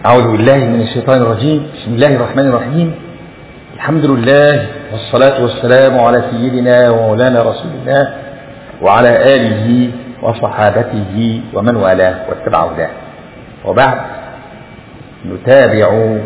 أعوذ بالله من الشيطان الرجيم بسم الله الرحمن الرحيم الحمد لله والصلاة والسلام على سيدنا ومولانا رسول الله وعلى آله وصحابته ومن والاه واتبع هداه وبعد نتابع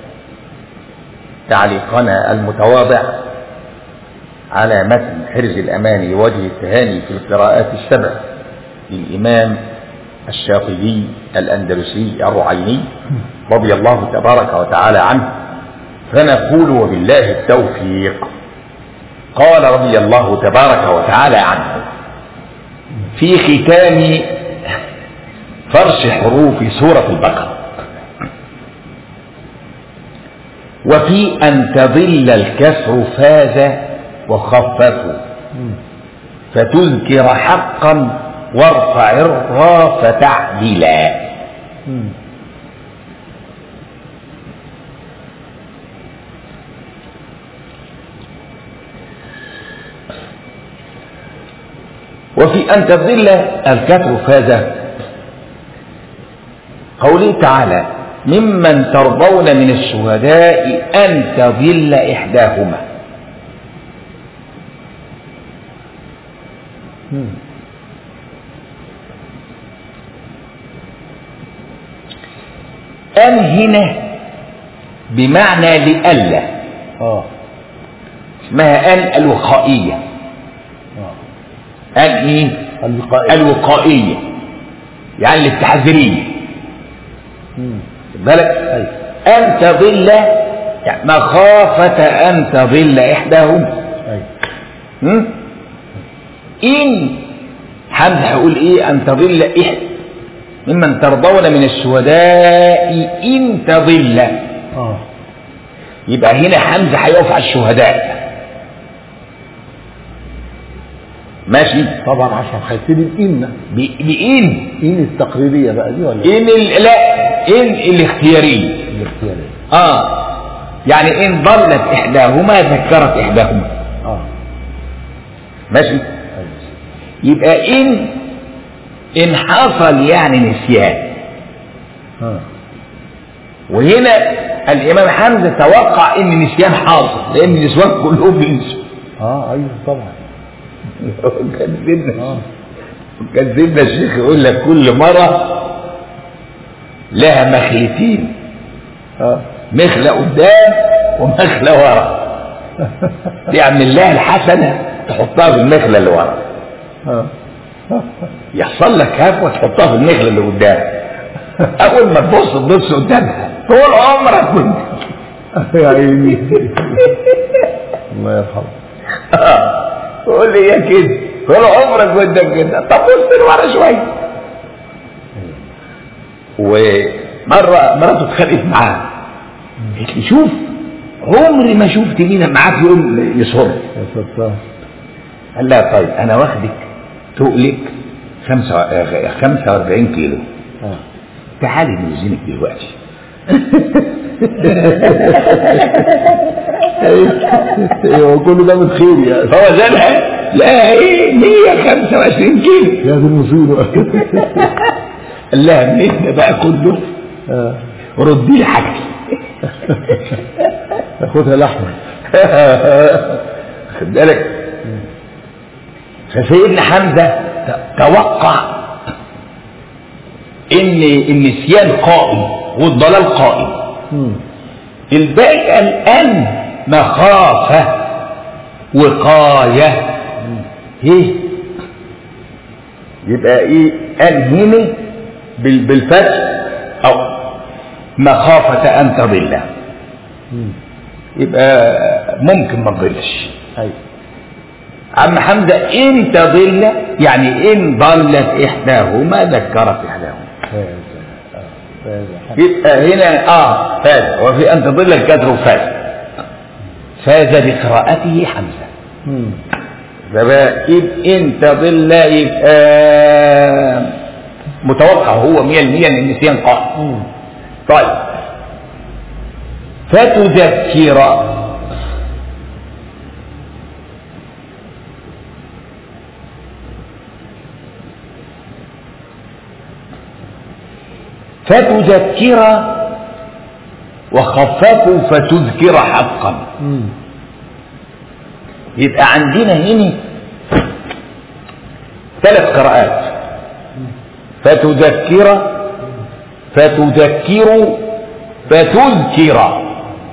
تعليقنا المتواضع على متن حرز الأمان وجه التهاني في القراءات السبع للإمام الشاطبي الأندلسي الرعيني رضي الله تبارك وتعالى عنه فنقول وبالله التوفيق قال رضي الله تبارك وتعالى عنه في ختام فرش حروف سورة البقرة وفي أن تضل الكسر فاز وخففوا فتذكر حقا وارفع الراء فتعدلا وفي أن تضل الكفر فاز قوله تعالى ممن ترضون من الشهداء أن تضل إحداهما أن هنا بمعنى لألا اه اسمها أن الوقائية اه أن إيه؟ الوقائية الوقائية يعني التحذيرية مم. خد بالك أيوة. أن تضل يعني مخافة أن تضل إحداهما أيوة. م? إن حمد هيقول إيه أن تضل إحدى ممن ترضون من الشهداء إن تضل اه يبقى هنا حمزة هيقف على الشهداء ماشي طبعا عشان هيبتدي بإن ب- بإن إن التقريرية بقى دي ولا إن ال- لا إن الاختيارية الاختيارية آه يعني إن ضلت إحداهما ذكرت إحداهما اه ماشي أيوة. يبقى إن إن حصل يعني نسيان اه وهنا الإمام حمزة توقع إن النسيان حاصل لأن النسوان كلهم بينسوا اه ايوه طبعا كذبنا اه كذبنا الشيخ يقول لك كل مرة لها مخلتين اه مخلة قدام ومخلة ورا تعمل لها الحسنة تحطها في المخلة اللي ورا اه يحصل لك هفوة تحطها في المخلة اللي قدام أول ما تبص تبص قدامها طول عمرك كنت يا عيني الله يرحمه تقول لي يا كده طول عمرك وانت كده طب بص لورا شويه ومره مراته اتخانقت معاه قالت لي شوف عمري ما شفت مين معاك يوم يصر يا ستار قال لها طيب انا واخدك تقلك خمسة آه، 45 كيلو اه تعالي نوزنك دلوقتي ايوه كل ده من خير يا فهو زادها لا ايه 125 كيلو يا دي المصيبه قال لها منين ده بقى كله اه ردي لي حاجتي تاخدها لحمه خد بالك فسيدنا حمزه ت- توقع ان النسيان قائم والضلال قائم مم. الباقي قال ان مخافه وقايه ايه يبقى ايه قال هنا بال- بالفتح او مخافه ان تضل مم. يبقى ممكن ما تضلش ايوه عم حمزه ان تضل يعني ان ضلت احداهما ذكرت احداهما فاز اه فاز يبقى هنا اه فاز وفي ان تضل الكسر فاز فاز بقراءته حمزه مم. فبقى إذ ان تضل يبقى متوقع هو 100% ان النسيان قائم مم. طيب فتذكر فتذكر وخففوا فتذكر حقا مم. يبقى عندنا هنا ثلاث قراءات فتذكر فتذكر فتذكر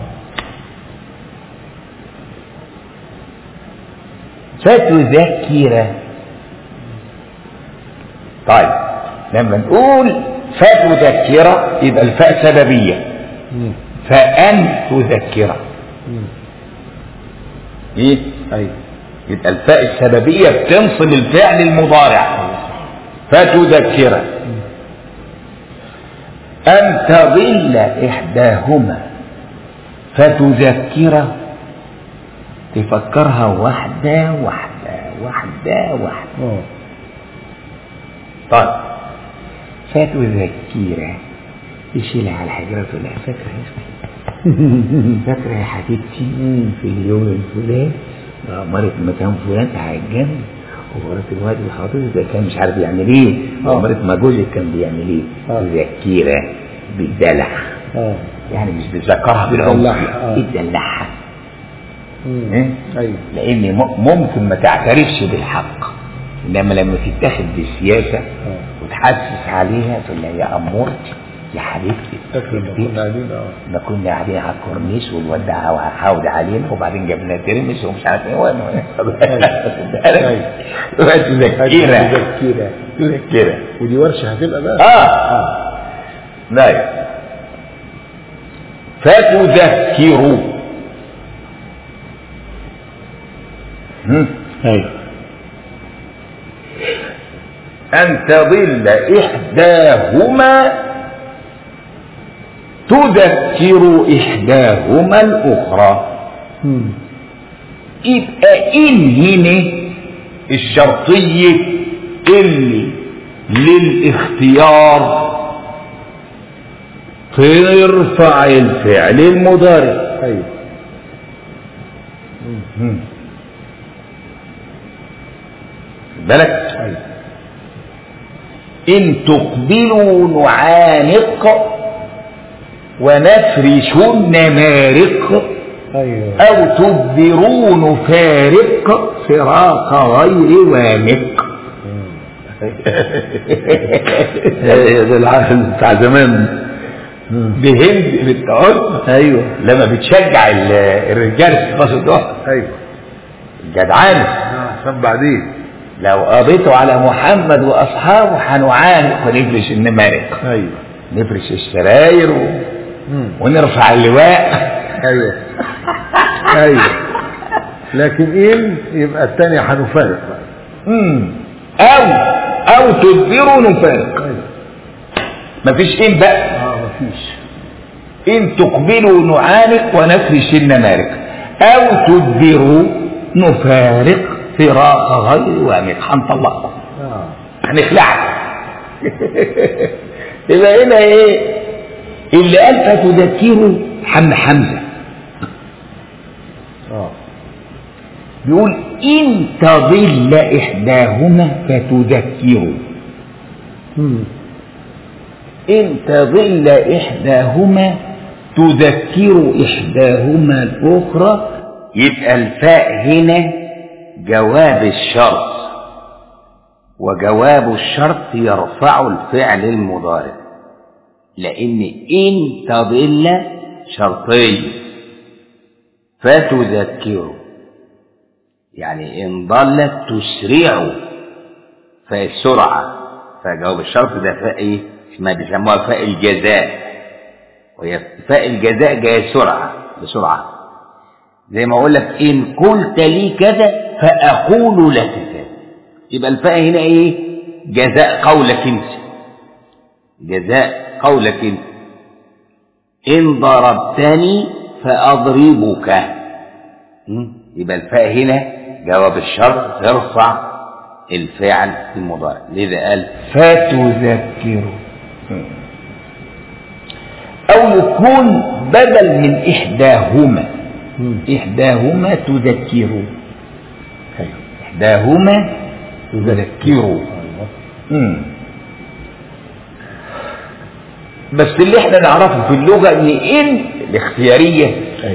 فتذكر طيب لما نقول فتذكر يبقى الفاء سببية مم. فأن تذكر مم. ايه أيوة يبقى الفاء السببية بتنصب الفعل المضارع فتذكر أن تضل إحداهما فتذكر تفكرها واحدة واحدة واحدة واحدة اه طيب فتذكر يشيلها على الحجرة تقول لها فاكرة يا اسمي فاكرة يا حبيبتي في اليوم الفلاني مرت مكان فلان على الجنب ومرت الواد الحاضر ده كان مش عارف يعمل ايه آه. ومرت ما جوزك كان بيعمل ايه آه. تذكيرة بالدلع اه يعني مش بتذكرها بالعنف بتدلعها، آه. بتدلعها مم. إيه؟ أيوة لان م- ممكن ما تعترفش بالحق انما لما تتاخد بالسياسه آه. وتحسس عليها تقول لها يا امورتي يا حبيبتي فاكر لما كنا قاعدين اه ما كنا قاعدين على الكورنيش والواد ده حاود علينا وبعدين جاب لنا ترمس ومش عارف ايه وانا أيوة. تذكيره تذكيرة تذكيره ودي ورشة هتبقى بقى اه نايم فتذكروا هم؟ أيوة أن تضل إحداهما تذكر إحداهما الأخرى مم. يبقى إن هنا الشرطية اللي للاختيار ترفع الفعل المضارع أيوة بالك أيوة إن تقبلوا نعانق ونفرش النمارق أيوة أو تدبروا نفارق فراق غير وامق ده العقل بتاع زمان بهند بالتعود ايوه لما بتشجع ال- الرجال في باص الظهر ايوه جدعانة عشان بعدين لو قضيتوا على محمد واصحابه هنعانق ونفرش النمارق ايوه نفرش السراير و... مم. ونرفع اللواء ايوه ايوه لكن ان يبقى الثانية هنفارق بقى مم. او او تدبروا نفارق ايوه مفيش ان بقى اه مفيش ان تقبلوا نعانق ونفرش النمارق او تدبروا نفارق فراق غير وامق هنطلقكم اه هنخلعك يبقى هنا ايه اللي قال فتذكروا حم حمزه اه بيقول ان تضل احداهما فتذكروا مم. إن تضل إحداهما تذكر إحداهما الأخرى يبقى الفاء هنا جواب الشرط وجواب الشرط يرفع الفعل المضارع لأن إن تضل شرطي فتذكر يعني إن ضلت تسرع فالسرعة فجواب الشرط ده فاء ايه؟ اسمها بيسموها فاء الجزاء وهي فاء الجزاء جاية سرعة بسرعة زي ما اقول لك ان قلت لي كذا فاقول لك كذا يبقى الفاء هنا ايه؟ جزاء قولك انت جزاء قولك انت ان ضربتني فاضربك م? يبقى الفاء هنا جواب الشرط ترفع الفعل المضارع لذا قال فتذكر أو يكون بدل من إحداهما مم. إحداهما تذكر إحداهما تذكر ايوه مم. بس اللي احنا نعرفه في اللغة ان ان الاختيارية ايوه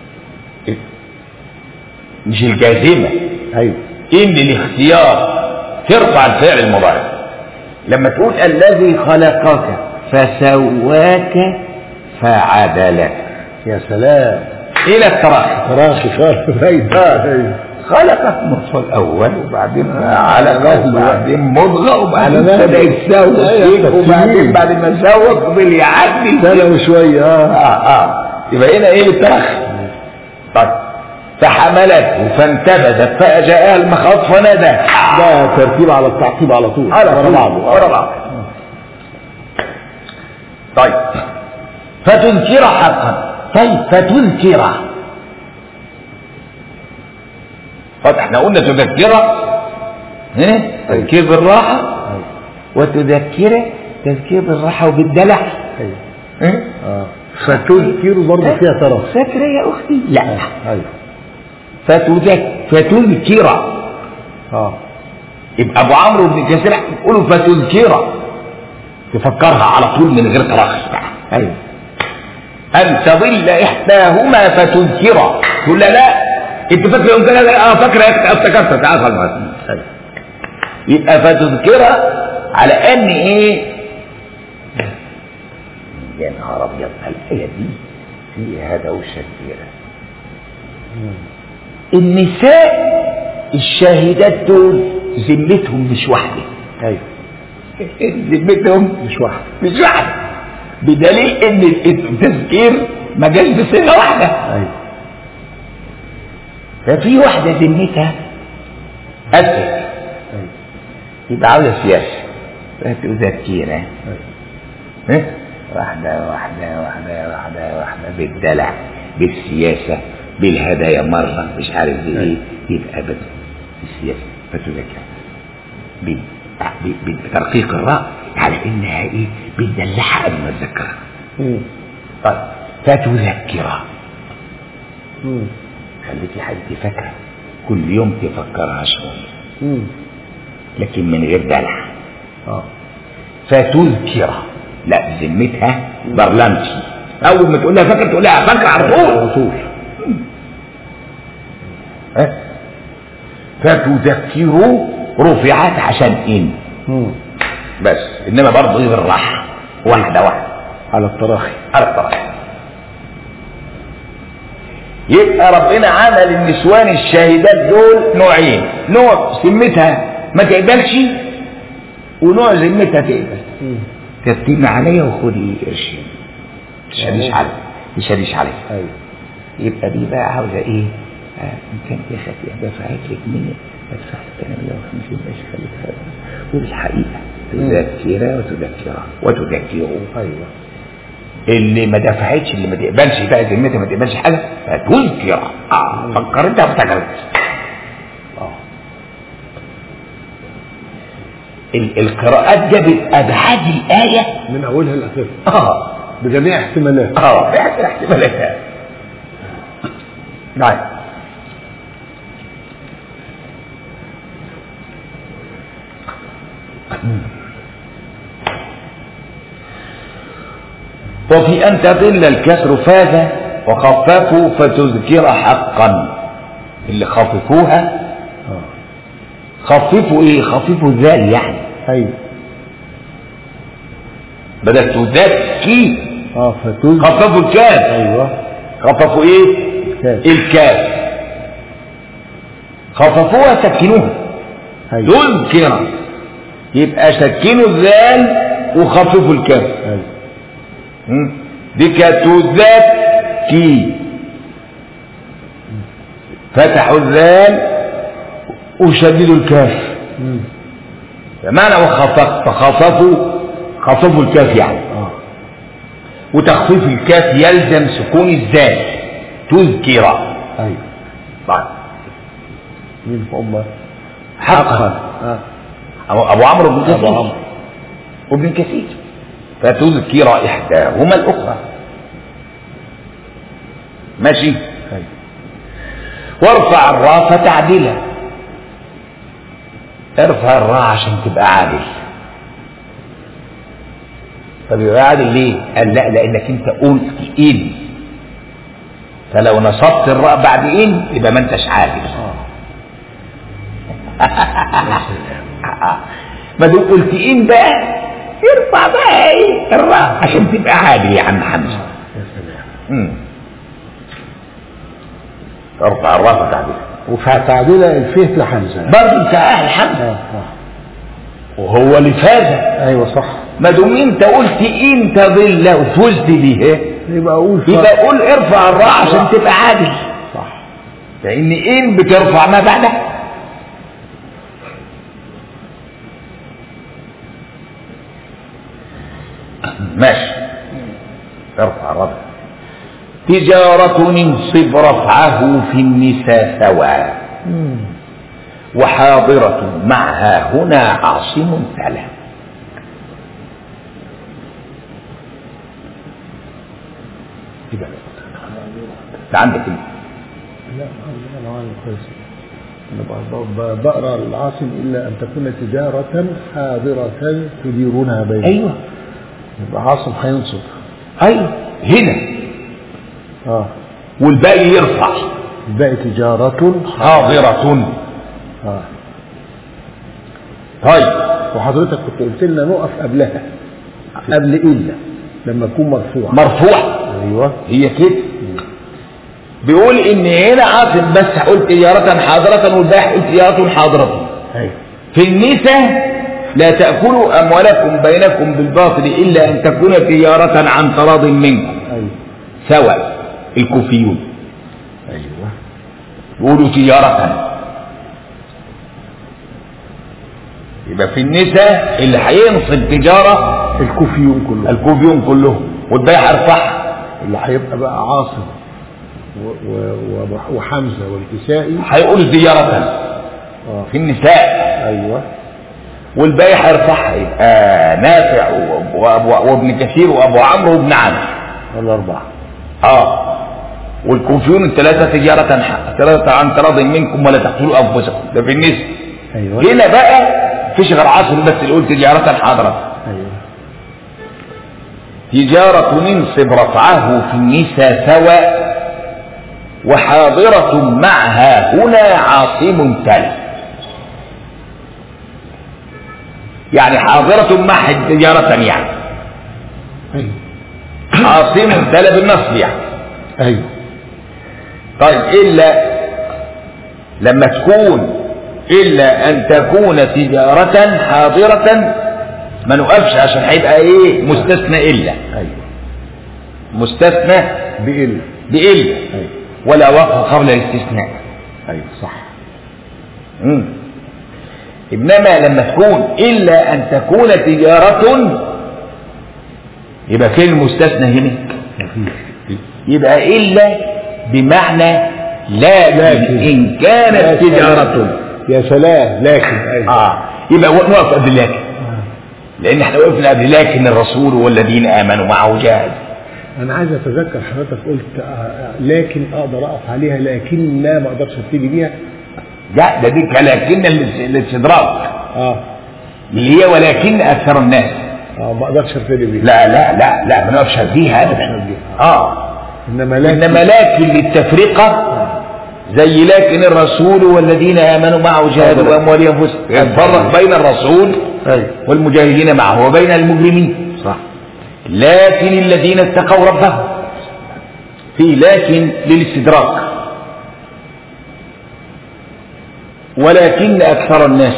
مش الجازمة ايوه ان الاختيار ترفع الفعل المضارع لما تقول الذي خلقك فسواك فعدلك يا سلام الى التراخي تراخي خالص ايوه ايوه خلقك نطفة الأول وبعدين علقة وبعدين مضغة وبعدين على بدأ يتسوى أيوة، فيه، وبعدين تسويق. بعد ما سوى فضل يعدي سنة وشوية اه اه اه يبقى هنا ايه التراخي طيب فحملته فانتبذت فأجاءها المخاض فنادى ده ترتيب على التعقيب على طول على ورا طول، بعضه ورا بعض طيب فتنكر حقا طيب فتنكر طيب احنا قلنا تذكره ايه تذكير بالراحه ايوه وتذكره تذكير بالراحه وبالدلع ايوه ايه اه فتذكر برضه فيها تراخي فاكره يا اختي لا ايوه فتذك فتذكر اه يبقى ابو عمرو بن كثير يقولوا فتذكر تفكرها على طول من غير تراخي ايوه ان تضل احداهما فتذكر تقول لا لا انت فاكره يوم كده اه فاكره يا أختي، افتكرت تعال خلاص ايوه يبقى فتذكرها على ان ايه يا نهار ابيض الايه دي فيها دوشه كبيره النساء الشاهدات دول ذمتهم مش واحده ايوه ذمتهم مش واحد مش واحده بدليل ان التذكير ما جاش بسنه واحده ايوه ففي واحده ذمتها أسد ايوه يبقى عاوزة سياسة فتذكينا ايوه ها؟ واحدة واحدة واحدة واحدة واحدة بالدلع بالسياسة بالهدايا مرة مش عارف بايه يبقى بد السياسة فتذكر ب- ب- بترقيق الراء على انها ايه بتدلعها قبل ما تذكرها مم. طيب فتذكرها مم. خليكي حد فاكرة كل يوم تفكرها شوية مم. لكن من غير دلع اه فتذكر لا ذمتها برلمتي اول ما تقول لها فاكر تقول لها فاكر على طول على طول ها؟ فتذكروا رفعت عشان ان مم. بس انما برضه ايه بالراحه واحده واحده على التراخي على الطرف يبقى ربنا عمل النسوان الشاهدات دول نوعين نوع ذمتها ما تقبلش ونوع ذمتها تقبل مم. كتبنا عليا وخدي قرشين تشاليش علي تشاليش علي ايوه يبقى دي بقى عاوزه ايه؟ آه ان كان يا اختي دفعت لك 100 ادفع لك انا 150 ماشي خليك والحقيقه تذكره وتذكره وتذكره ايوه اللي ما دفعتش اللي ما تقبلش بقى ذمتها ما تقبلش حاجه فتذكر اه فكرتها افتكرت اه ال- القراءات جابت ابعاد الايه من اولها لاخرها اه بجميع احتمالات اه بحسب احتمالاتها نعم وفي أن تضل الكسر فاز وخففوا فتذكر حقا اللي خففوها اه خففوا ايه خففوا الذال يعني ايوه بدل تذكي اه فتذكر خففوا الكاف ايوه خففوا ايه كاف الكاف خففوها سكنوها ايوه تذكر يبقى سكنوا الذال وخففوا الكاف ايوه م? دي كانت تذكي فتحوا الذال وشددوا الكاف مم. بمعنى وخفف فخففوا خففوا الكاف يعني اه وتخفيف الكاف يلزم سكون الذال تذكر ايوه طيب مين هم حقا اه أبو أبو عمرو بن كثير أبو عمرو. وابن كثير فتذكر إحداهما الأخرى ماشي ايوه وارفع الراء فتعدلها ارفع الراء عشان تبقى عادل طب يبقى عادل ليه؟ قال لا لانك انت قلت ان فلو نصبت الراء بعد ان يبقى ما انتش عادل ما دام قلت ان بقى ارفع بقى ايه الراء عشان تبقى عادل يا عم حمزه يا سلام مم. ارفع الراء تعديل وفتعديل الفيه لحمزة برضه انت اهل حمزه اه اه وهو اللي فاز ايوه صح ما دام انت قلت ان تضل وفزت بيه يبقى اقول يبقى قول ارفع الراء عشان تبقى عادل صح لان ان بترفع ما بعدها ماشي ارفع الرفع تجارة انصب رفعه في النساء سواء مم. وحاضرة معها هنا عاصم تلا يبقى ده عندك انت لا انا انا كويس انا ب- ب- بقرا العاصم الا ان تكون تجاره حاضره تديرونها بينكم ايوه يبقى عاصم هينصب ايوه هنا اه والباقي يرفع الباقي تجارة حاضرة اه طيب وحضرتك كنت قلت لنا نقف قبلها قبل الا لما تكون مرفوعة مرفوع ايوه هي كده بيقول ان هنا عاصم بس قلت تجارة حاضرة والباقي قلت تجارة حاضرة ايوه في النساء لا تأكلوا أموالكم بينكم بالباطل إلا أن تكون تجارة عن تراض منكم ايوه سواء الكوفيون ايوه يقولوا تجارة يبقى في النساء اللي هينصب تجارة الكوفيون كلهم الكوفيون كلهم والباقي هيرفعها اللي هيبقى بقى عاصم و- و- و- وحمزة والكسائي هيقولوا تجارة اه في النساء ايوه والباقي هيرفعها يبقى نافع وأبو- وابن كثير وابو عمرو وابن عمرو الاربعة اه والكوفيون الثلاثة تجارة ح- ثلاثة عن تراض منكم ولا تقتلوا أنفسكم ده في النساء ايوه هنا بقى فيش غير عصر بس اللي قلت تجارة حاضرة ايوه تجارة ننصب رفعه في النساء سواء وحاضرة معها هنا عاصم تل يعني حاضرة مع تجارة يعني ايوه عاصم تل بالنصب يعني ايوه طيب إلا لما تكون إلا أن تكون تجارة حاضرة ما نقفش عشان هيبقى إيه مستثنى إلا ايوه مستثنى بإلا بإلا ايوه ولا وقف قبل الاستثناء ايوه صح مم. إنما لما تكون إلا أن تكون تجارة يبقى فين المستثنى هنا مفيش يبقى إلا بمعنى لا لكن. إن كانت تجارة يا سلام لكن ايوه آه يبقى نقف قبل لكن لأن احنا وقفنا قبل لكن الرسول والذين آمنوا معه جاهد انا عايز اتذكر حضرتك قلت آه، آه، لكن اقدر اقف عليها لكن ما اقدرش ابتدي بيها لا ده دي لكن الاستدراك اه اللي هي ولكن أكثر الناس اه ما اقدرش ابتدي بيها لا لا لا لا ما نقفش فيها نقفش أبدا فيها. آه انما لكن إنما لكن للتفرقة زي لكن الرسول والذين آمنوا معه جاهدوا بأموالهم أنفسهم يتفرق بين الرسول ايوه والمجاهدين معه وبين المجرمين صح لكن الذين اتقوا ربهم في لكن للاستدراك ولكن أكثر الناس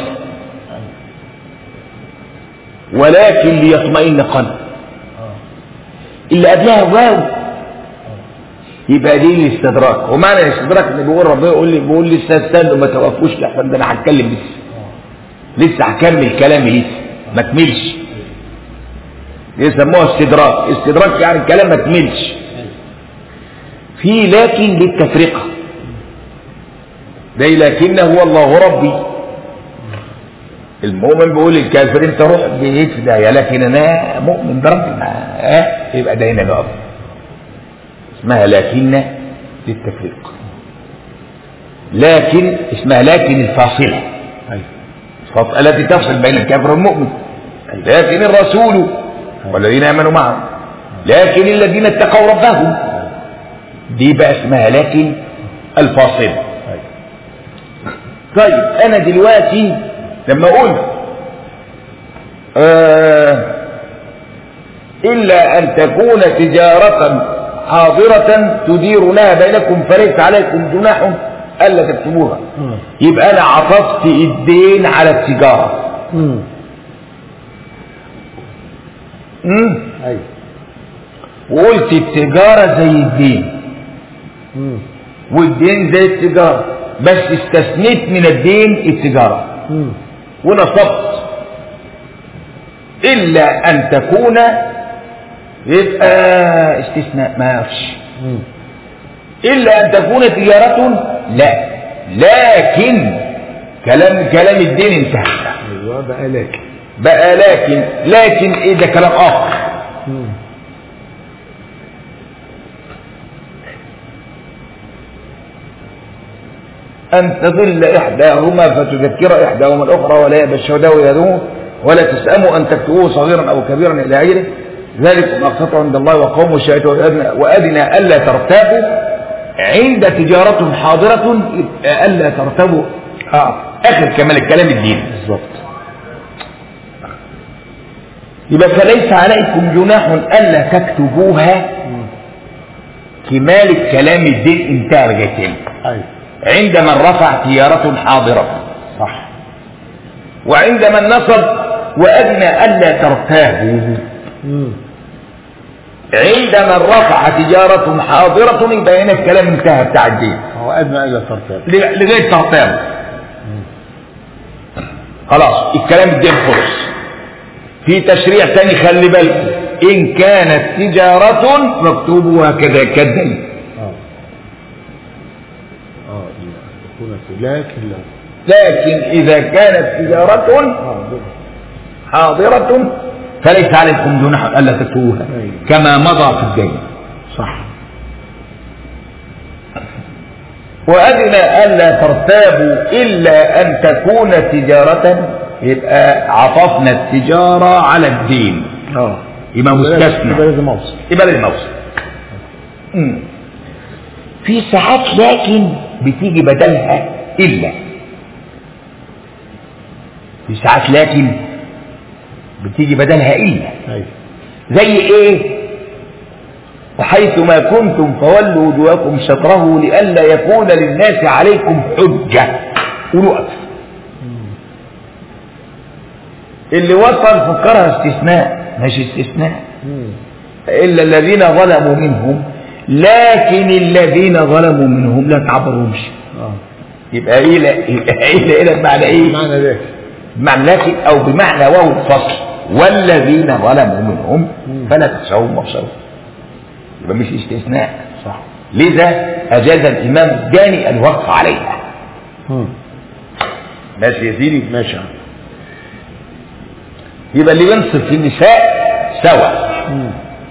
ولكن ليطمئن قلب اللي قبلها واو يبقى دي الاستدراك ومعنى الاستدراك ان بيقول ربنا يقول لي بيقول لي لسه استنوا ما توقفوش لحسن ده انا هتكلم لسه لسه هكمل كلامي لسه ما كملش يسموها استدراك استدراك يعني الكلام ما كملش في لكن للتفرقه زي لكن هو الله ربي المؤمن بيقول للكافر انت روح بيت في داهيه لكن انا مؤمن بربي ما- اه يبقى ده هنا نقف اسمها لكن للتفريق لكن اسمها لكن الفاصله ايوه الفاصلة التي تفصل بين الكافر والمؤمن لكن الرسول والذين امنوا معه لكن الذين اتقوا ربهم دي بقى اسمها لكن الفاصله أيوة. طيب انا دلوقتي لما اقول آه الا ان تكون تجاره حاضره تديرونها بينكم فليس عليكم جناح الا تكتبوها مم. يبقى انا عطفت الدين على التجاره مم. امم أيوة. وقلت التجاره زي الدين مم. والدين زي التجاره بس استثنيت من الدين التجاره مم. ونصبت إلا أن تكون يبقى استثناء ما فيش مم. إلا أن تكون تجارة لا لكن كلام كلام الدين انتهى أيوة بقى لكن بقى لكن لكن إيه ده كلام آخر مم. أن تضل إحداهما فتذكر إحداهما الأخرى ولا يأبى الشهداء يدوه ولا تسأموا أن تكتبوه صغيرا أو كبيرا إلى غيره ذلكم أقسط عند الله وقوم الشهادة وأدنى, وأدنى ألا ترتابوا عند تجارة حاضرة يبقى ألا ترتابوا آه. آخر كمال الكلام الدين بالظبط يبقى فليس عليكم جناح ألا تكتبوها مم. كمال الكلام الدين انتهى رجعتين أيوة. عند من رفع تجارة حاضرة صح وعند من نصب وأدنى ألا ترتابوا مم. عند من رفع تجارة حاضرة يبقى هنا الكلام انتهى بتاع الدين هو أدنى إلى ترتاب ل- لغاية ترتاب خلاص الكلام الدين خلص في تشريع تاني خلي بالكم إن كانت تجارة فاكتبوها كذا كالدين اه اه تكون لكن لو لكن إذا كانت تجارة حاضر حاضرة فليس عليكم جناح ألا تكتبوها أيوة. كما مضى في الدين صح وأدنى ألا ترتابوا إلا أن تكون تجارة يبقى عطفنا التجارة على الدين اه يبقى يبقى مستثنى لازم اوصل يبقى للموسم مم. في ساعات لكن بتيجي بدلها إلا في ساعات لكن بتيجي بدلها إلا ايوه زي ايه وحيث ما كنتم فولوا وجوهكم شطره لئلا يكون للناس عليكم حجة قولوا أكثر اللي وصل فكرها استثناء مش استثناء مم. إلا الذين ظلموا منهم لكن الذين ظلموا منهم لا تعبرهمش اه يبقى إيه لا يبقى إيه لا- إيه لا بمعنى إيه معنى لكن بمعنى لكن أو بمعنى واو الفصل والذين ظلموا منهم مم. فلا تخشوهم واخشوهم يبقى مش استثناء صح لذا أجاز الإمام الداني الوقف عليها مم. ماشي يا سيدي ماشي يبقى اللي ينصف في النساء سوا مم.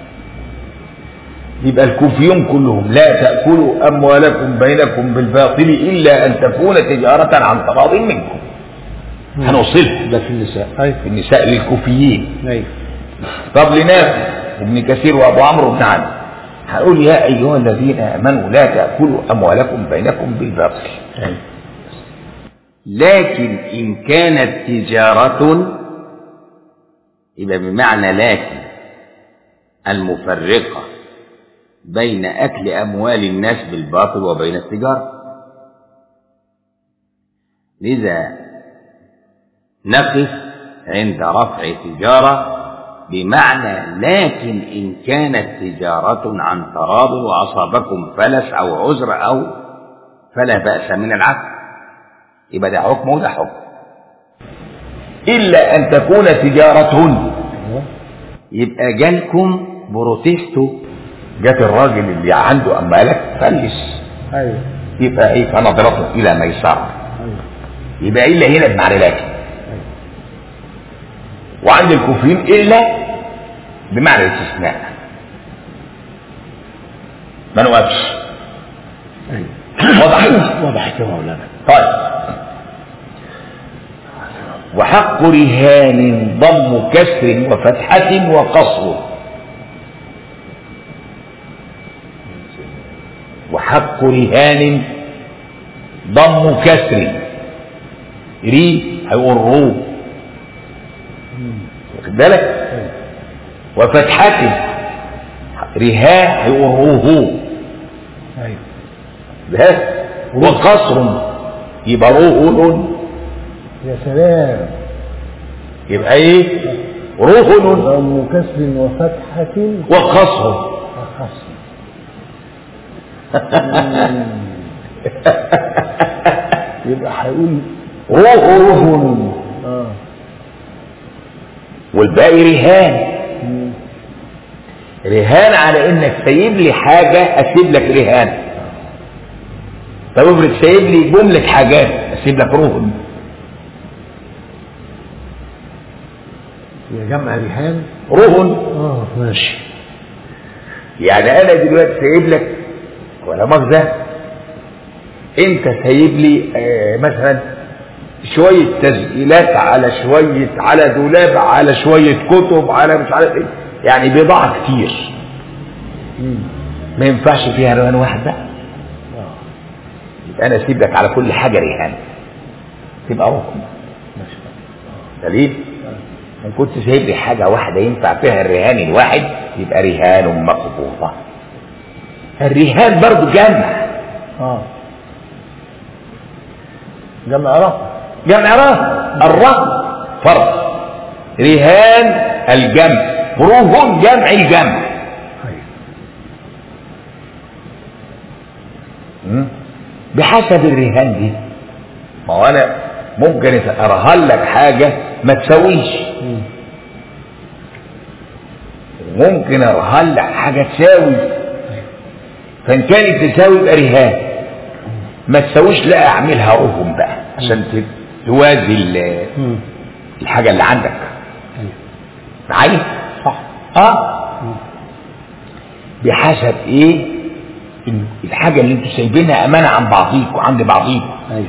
يبقى الكوفيون كلهم لا تأكلوا أموالكم بينكم بالباطل إلا أن تكون تجارة عن تراض منكم مم. هنوصلها ده في النساء ايوه في النساء للكوفيين ايوه طب لنافع وابن كثير وابو عمرو بن عامر هنقول يا ايها الذين امنوا لا تاكلوا اموالكم بينكم بالباطل ايوه لكن إن كانت تجارة يبقى بمعنى لكن المفرقة بين أكل أموال الناس بالباطل وبين التجارة لذا نقف عند رفع تجارة بمعنى لكن إن كانت تجارة عن تراض وأصابكم فلس أو عذر أو فلا بأس من العفو يبقى ده حكم وده حكم الا ان تكون تجاره ايوه يبقى جالكم بروتستو جات الراجل اللي عنده اموالك فلس ايوه يبقى ايه فنظرته الى ميسره ايوه يبقى الا هنا بمعنى لكن وعند الكوفيين الا بمعنى الاستثناء ما نوقفش ايوه وضحت وضحت يا مولانا طيب وحق رهان ضم كسر وفتحة وقصر وحق رهان ضم كسر ري هيقول رو واخد بالك وفتحة رها هيقول روهو ايوه بس وقصر يبقى روح يا سلام يبقى ايه روح ضم كسر وفتحة وقصر وخصم يبقى هيقول روح اه والباقي رهان مم. رهان على انك سايب لي حاجه اسيب لك رهان طب افرض سايب لي جمله حاجات اسيب لك رهن يا جمع رهان رهن اه ماشي يعني انا دلوقتي سايب لك ولا مؤاخذه انت سايب لي آه مثلا شويه تسجيلات على شويه على دولاب على شويه كتب على مش عارف ايه يعني بضاعه كتير مم. ما ينفعش فيها رهان واحد بقى اه يبقى انا اسيب لك على كل حاجه رهان تبقى ركن ماشي دليل ان كنت سايب لي حاجه واحده ينفع فيها الرهان الواحد يبقى رهان مقبوضه الرهان برضو جمع اه جمع رقم جمع رهن الرهن فرض رهان الجمع رهن جمع الجمع ايوه م? بحسب الرهان دي ما هو انا ممكن ارهن لك حاجه ما تساويش مم. ممكن ارهن لك حاجه تساوي فان كانت تساوي يبقى رهان ما تساويش لا اعملها رهن بقى عشان ت- توازي ال- مم. الحاجه اللي عندك ايوه معايا صح اه مم. بحسب ايه ال- الحاجه اللي انتوا سايبينها امانه عن بعضيكوا عند بعضيكوا ايوه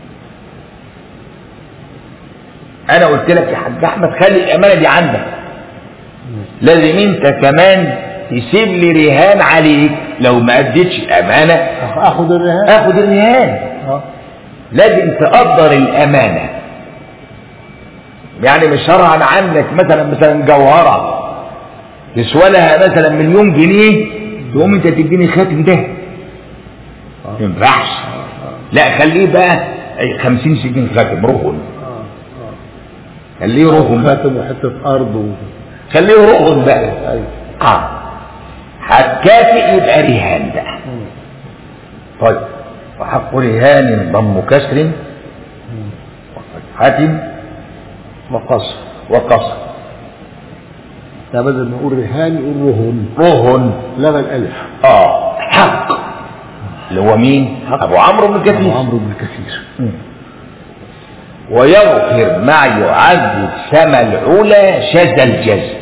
انا قلت لك يا حاج احمد خلي الامانه دي عندك مم. لازم انت كمان تسيب لي رهان عليك لو ما اديتش الامانه اخد الرهان اخد الرهان اه لازم تقدر الامانه يعني مش هرهن عنك مثلا مثلا جوهره تسوى لها مثلا مليون جنيه تقوم انت تديني خاتم ده ما ينفعش لا خليه بقى 50 60 خاتم رهن اه اه خليه رهن بقى خاتم وحته ارض و... خليه رهن بقى ايوه اه هتكافئ يبقى رهان بقى مم. طيب وحق رهان ضم كسر مم. وفتحة وقصر وقصر ده بدل ما نقول رهان يقول رهن رهن لغى الالف اه حق اللي هو مين؟ ابو عمرو بن ابو كثير عمرو بن كثير مم. ويغفر مع يعذب سما العلا شذا الجزم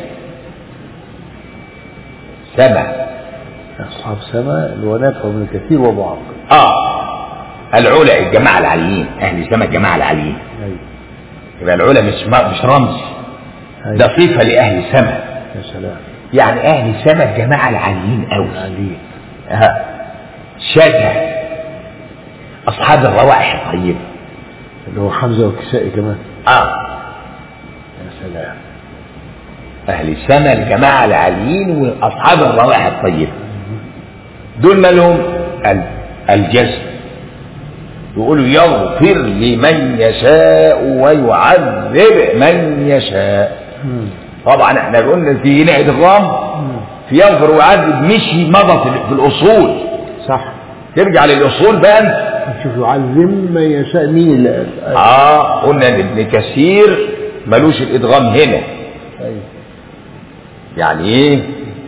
سما اصحاب سما الونافع بن كثير وابو عمرو اه العلا الجماعه العاليين اهل سما الجماعه العاليين ايوه يبقى العلا مش مش رمز أيوة. ده صفه لاهل سما يا سلام يعني اهل سما الجماعه العاليين قوي علي ها شذا اصحاب الروائح الطيبه اللي هو حمزه والكسائي كمان اه يا سلام اهل السماء الجماعه العاليين واصحاب الروائح الطيبه دول ما لهم ال- الجزم يقولوا يغفر لمن يشاء ويعذب من يشاء مم. طبعا احنا قلنا في هنا ادغام مم. في يغفر ويعذب مش مضى في في الاصول صح ترجع للاصول بقى انت شوف يعلم من يشاء مين اللي قال أيوة. اه قلنا ان ابن كثير ملوش الادغام هنا ايوه يعني ايه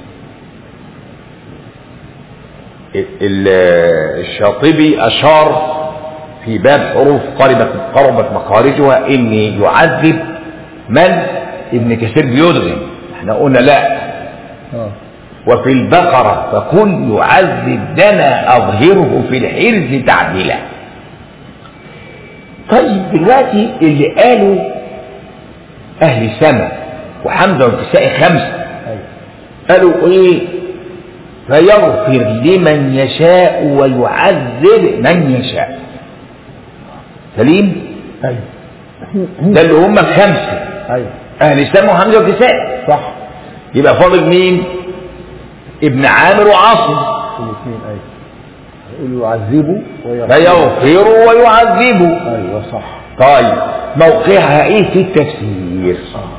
ال- الشاطبي اشار في باب حروف قربت قربت مخارجها ان يعذب من ابن كثير بيدغم احنا قلنا لا اه وفي البقرة فكل يعذب دنا أظهره في الحرز تعديلا طيب دلوقتي اللي قالوا أهل سمع وحمزة والكساء خمسة أيوة قالوا إيه فيغفر لمن يشاء ويعذب من يشاء سليم أيوة ده اللي هم الخمسة أيوة أهل سمع وحمزة والكساء صح يبقى فاضل مين ابن عامر وعاصم الاثنين أيوة يقول يعذبه ويغفر فيغفر ويعذب أيوة صح طيب موقعها ايه في التفسير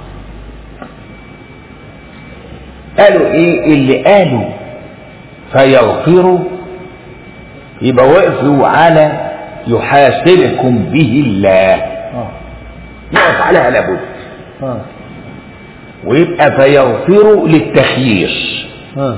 قالوا ايه اللي قالوا فيغفروا يبقى وقفوا على يحاسبكم به الله آه يقف عليها لابد آه ويبقى فيغفروا للتخيير آه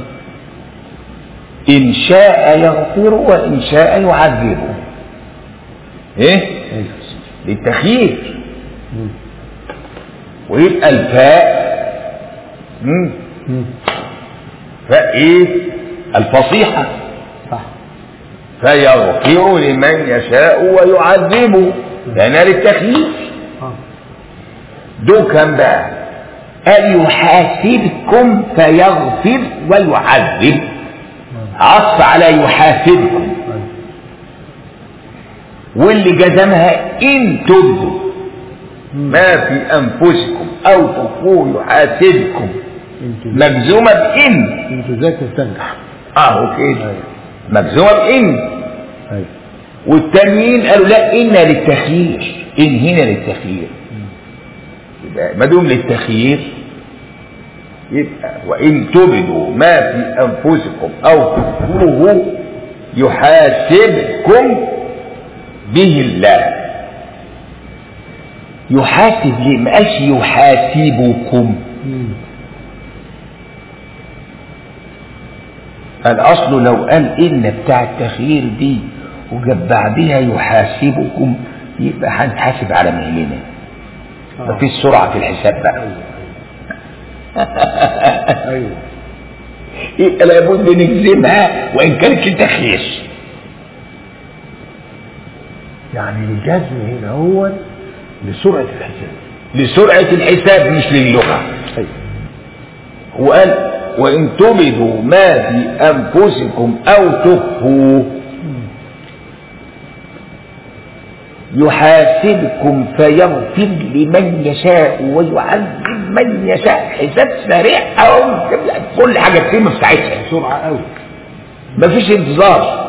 إن شاء يغفر وإن شاء يعذب إيه؟ أيوة للتخيير مم. ويبقى الفاء مم. مم. فاء إيه؟ الفصيحة صح فيغفر لمن يشاء ويعذب لأنها للتخيير آه دول كان بقى قال يحاسبكم فيغفر ويعذب عطف على يحاسبكم أيوة واللي جزمها ان تبدوا ما في انفسكم او تخفوه يحاسبكم انتوا مجزومه بان انتوا ذاكر تنجح اه كده أيوة مجزومه بان أيوة والتانيين قالوا لا ان للتخيير ان هنا للتخيير يبقى ما دام للتخيير يبقى وان تبدوا ما في انفسكم او تخفوه يحاسبكم به الله يحاسب ليه ما قالش يحاسبكم مم. الاصل لو قال ان بتاع التخيير دي وجاب بعدها يحاسبكم يبقى هنحاسب على مهلنا آه. مفيش سرعه في الحساب بقى أيوة يبقى لابد نجزمها وان كانت للتخيير يعني الجزم هنا هو لسرعة الحساب لسرعه الحساب مش للغه أيوة وقال وان تبدوا ما في انفسكم او تخفوه يحاسبكم فيغفر لمن يشاء ويعذب من يشاء حساب سريع او كل حاجه تتم في ساعتها بسرعة أوي مفيش انتظار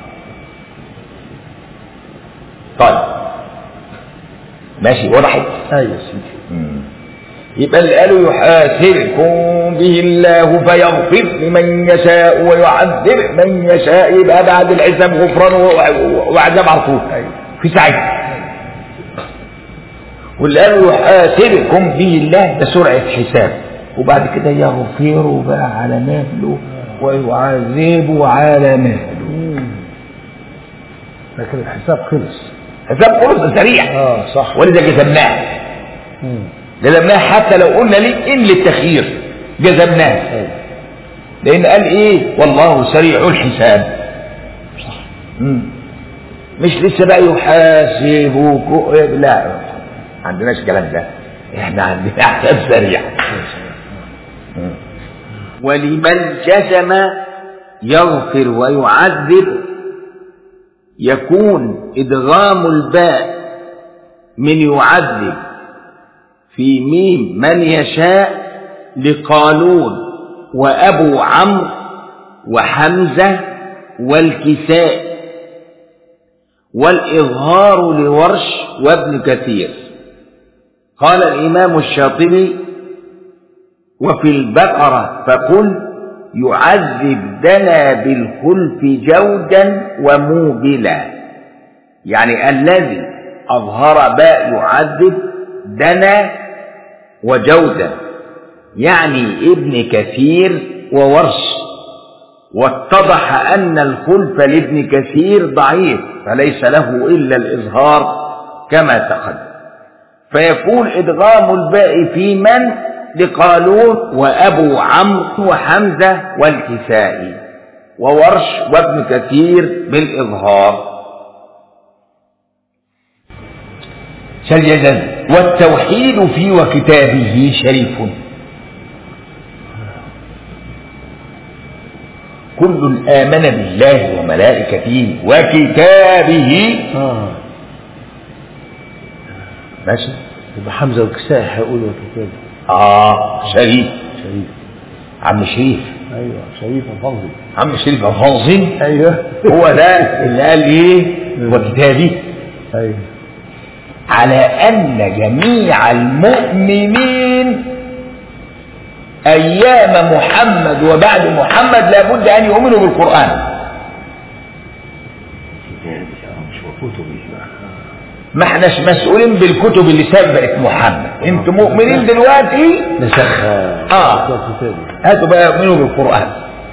طيب ماشي وضحت أيوة سيدي يبقى اللي قالوا يحاسبكم به الله فيغفر لمن يشاء ويعذب من يشاء يبقى بعد الحساب غفران و- و- وعذاب على طول أيوة في ساعتها واللي قالوا يحاسبكم به الله ده سرعة حساب وبعد كده يغفر بقى على مهله ويعذب على مهله لكن الحساب خلص حساب خلص سريع اه صح ولذا جزمناه مم. جزمناه حتى لو قلنا ليه ان للتخيير جزمناه أيوة لان قال ايه والله سريع الحساب صح مم. مش لسه بقى يحاسبوك لا ما عندناش الكلام ده احنا عندنا حساب سريع مم. ولمن جزم يغفر ويعذب يكون ادغام الباء من يعذب في ميم من يشاء لقالون وابو عمرو وحمزه والكساء والإظهار لورش وابن كثير قال الإمام الشاطبي وفي البقرة فقل يعذب دنا بالخلف جودا وموبلا يعني الذي أظهر باء يعذب دنا وجودا يعني ابن كثير وورش واتضح أن الخلف لابن كثير ضعيف فليس له إلا الإظهار كما تقدم فيكون إدغام الباء في من لقالون وأبو عمرو وحمزة والكسائي وورش وابن كثير بالإظهار شل جزم والتوحيد في وكتابه شريف كل آمن بالله وملائكته وكتابه اه ماشي يبقى حمزه والكساء هيقولوا كده اه شريف شريف عم شريف ايوه شريف وفضل عم شريف الفاظي ايوه هو ده اللي قال ايه وكتابه ايوه على أن جميع المؤمنين أيام محمد وبعد محمد لابد أن يؤمنوا بالقرآن مش وكتبه ما احناش مسؤولين بالكتب اللي سبقت محمد انتوا مؤمنين دلوقتي نسخها آه. وكتابه هاتوا بقى يؤمنوا بالقرآن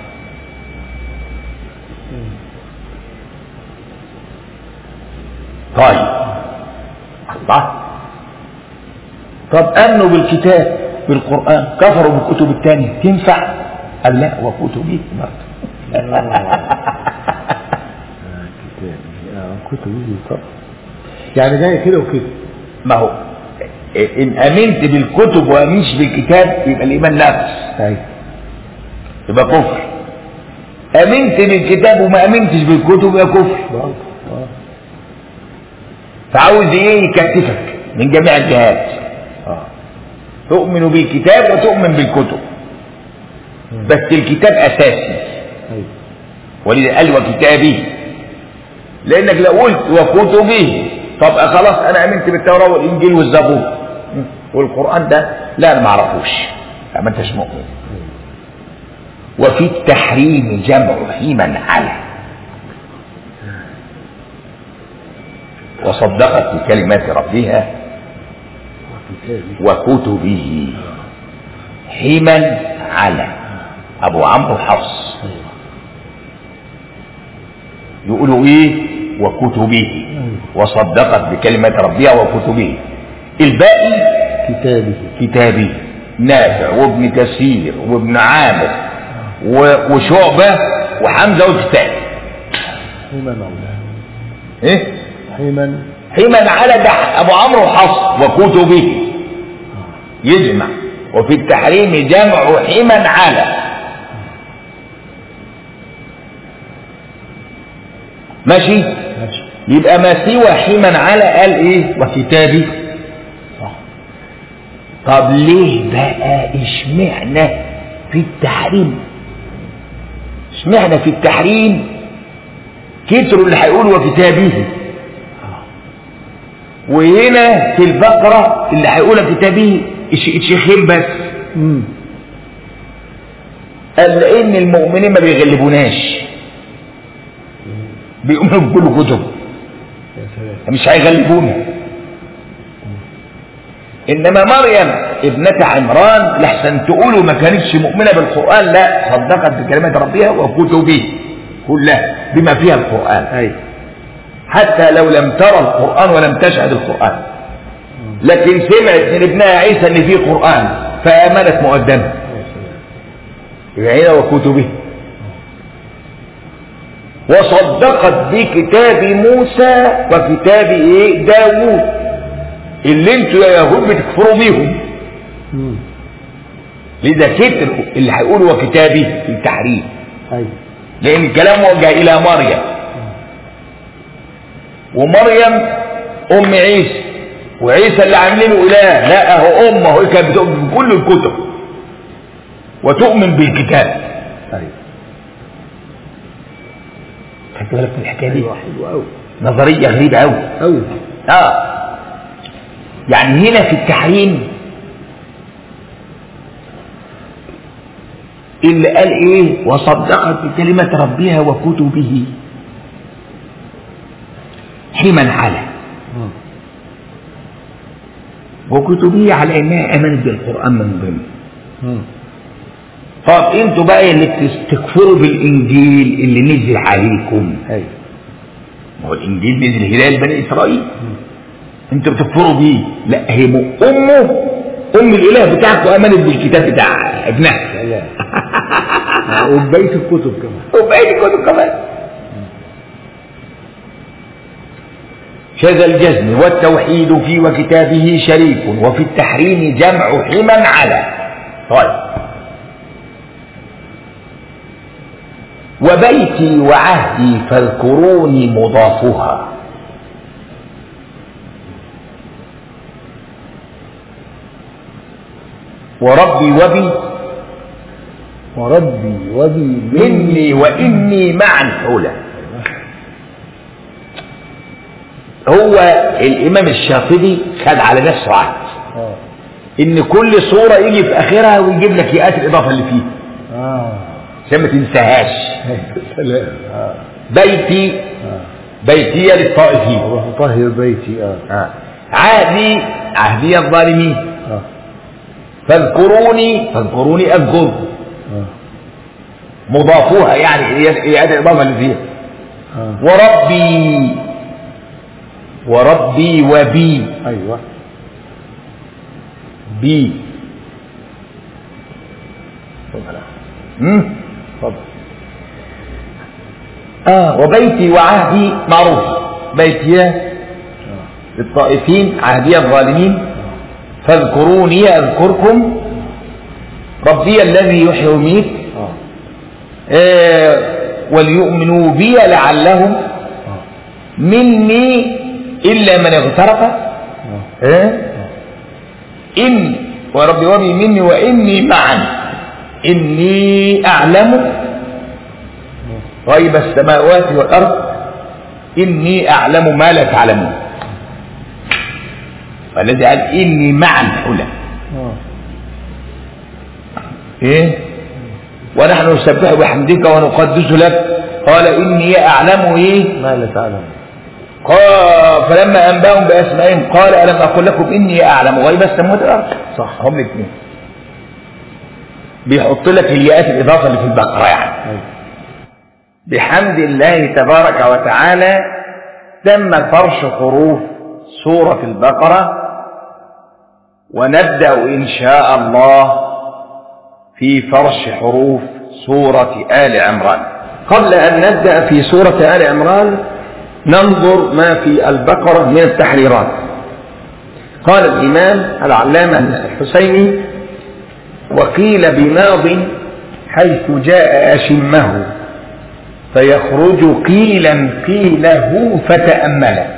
طيب الله طب امنوا بالكتاب بالقران كفروا بالكتب الثانيه تنفع قال لا وكتبه برضه كتابه اه كتبه طب يعني جاي كده وكده ما هو ان امنت بالكتب وامنتش بالكتاب يبقى الايمان ناقص ايوه يبقى كفر امنت بالكتاب وما امنتش بالكتب يبقى كفر برضه اه فعاوز ايه يكتفك من جميع الجهات اه تؤمن بالكتاب وتؤمن بالكتب بس الكتاب اساسي ايوه ولذا قال وكتابه لانك لو قلت وكتبه طب خلاص انا امنت بالتوراه والانجيل والزبور والقران ده لا انا ما اعرفوش لا ما انتش مؤمن وفي التحريم جمع حيما على وصدقت بكلمات ربها وكتابه وكتبه حما على ابو عمرو حفص يقولوا ايه وكتبه وصدقت بكلمة ربها وكتبه الباقي كتابه كتابه نافع وابن كثير وابن عامر و- وشعبة وحمزة والكتاب حما مولاه ايه حما حما على ده ابو عمرو حفص وكتبه يجمع وفي التحريم جمع حما على ماشي ماشي يبقى ما سوى حما على قال ايه وكتابي صح طب ليه بقى اشمعنى في التحريم اشمعنى في التحريم كتروا اللي هيقولوا وكتابه وهنا في البقرة اللي هيقولها كتابه الش- الشيخين بس امم قال لان المؤمنين ما بيغلبوناش بيؤمنوا بكل كتب يا سلام مش هيغلبونا انما مريم ابنة عمران لحسن تقولوا ما كانتش مؤمنة بالقرآن لا صدقت بكلمات ربها وكتبه كلها بما فيها القرآن ايوه حتى لو لم ترى القرآن ولم تشهد القرآن لكن سمعت من ابنها عيسى ان فيه قرآن فآمنت مقدمة يا سلام يبقى هنا وكتبه وصدقت بكتاب موسى وكتاب ايه داوود اللي انتوا يا يهود بتكفروا بيهم امم لذا كتروا اللي هيقولوا وكتابه في التحريم ايوه لان الكلام موجه الى مريم ومريم ام عيسى وعيسى اللي عاملينه اله لا اهو ام اهو كانت بتؤمن بكل الكتب وتؤمن بالكتاب ايوه خدت بالك من الحكايه دي ايوه حلو قوي نظريه غريبه قوي قوي اه يعني هنا في التحريم اللي قال ايه وصدقت بكلمة ربها وكتبه حما على مم. وكتبه على انها امنت بالقرآن من ضمن مم. طب انتوا بقى اللي بتكفروا بالانجيل اللي نزل عليكم ايوه ما هو الانجيل نزل هلال بني اسرائيل انتوا بتكفروا بيه لا هي م- امه ام الاله بتاعكم امنت بالكتاب بتاع ابنها سلام آه، وبقيه الكتب كمان وبقيت الكتب كمان شذا الجزم والتوحيد في وكتابه شريك وفي التحريم جمع حما على طيب وبيتي وعهدي فاذكروني مضافها وربي وبي وربي وبي مني وإني معا حولا هو الإمام الشاطبي خد على نفسه عهد اه إن كل صورة يجي في آخرها ويجيب لك ياءات الإضافة اللي فيه اه عشان ما تنساهاش سلام اه بيتي اه بيتي للطائفين الله طهر بيتي اه آه. عهدي عهدي الظالمين اه فاذكروني فاذكروني أذكركم اه مضافوها يعني هي هي الإضافة اللي فيها اه وربي وربي وبي ايوه بي مم؟ اتفضل آه وبيتي وعهدي معروف بيتي للطائفين عهدي الظالمين فاذكروني أذكركم ربي الذي يحيي ويميت اه آه وليؤمنوا بي لعلهم اه مني إلا من اغترف اه آه إن وربي وبي مني وإني معا إني أعلم غيب السماوات والأرض إني أعلم ما لا تعلمون فالذي قال إني معا حلا اه إيه ونحن نسبح بحمدك ونقدس لك قال إني أعلم إيه ما لا تعلم قال فلما أنباهم بأسمائهم قال ألم أقل لكم إني أعلم غيب السماوات والأرض صح هم الاثنين بيحط لك الياءات الإضافة اللي في البقرة يعني ايوه بحمد الله تبارك وتعالى تم فرش حروف سورة البقرة ونبدأ إن شاء الله في فرش حروف سورة آل عمران قبل أن نبدأ في سورة آل عمران ننظر ما في البقرة من التحريرات قال الإمام العلامة الحسيني وقيل بماض حيث جاء أشمه فيخرج قيلا قيله فتأمله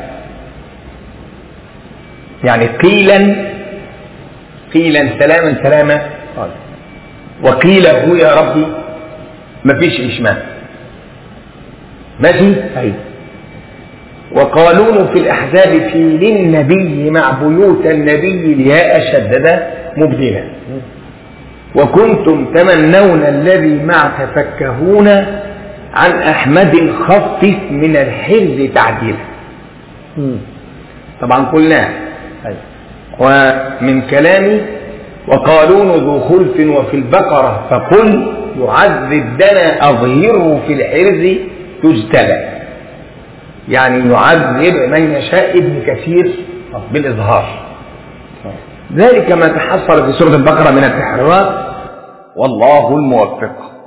يعني قيلا قيلا سلاما سلاما قال وقيله يا ربي مفيش إشمام ماشي ايوه وقالون في الأحزاب في للنبي مع بيوت النبي الياء شدد مبدلا وكنتم تمنون الذي مع تفكهون عن أحمد خفف من الحرز تعديلا مم. طبعا قلنا ايوه ومن كلامي وقالون ذو خلف وفي البقرة فقل يعذب دنا أظهره في الحرز تجتلى يعني يعذب من يشاء ابن كثير بالإظهار اه ذلك ما تحصل في سورة البقرة من التحريرات والله الموفق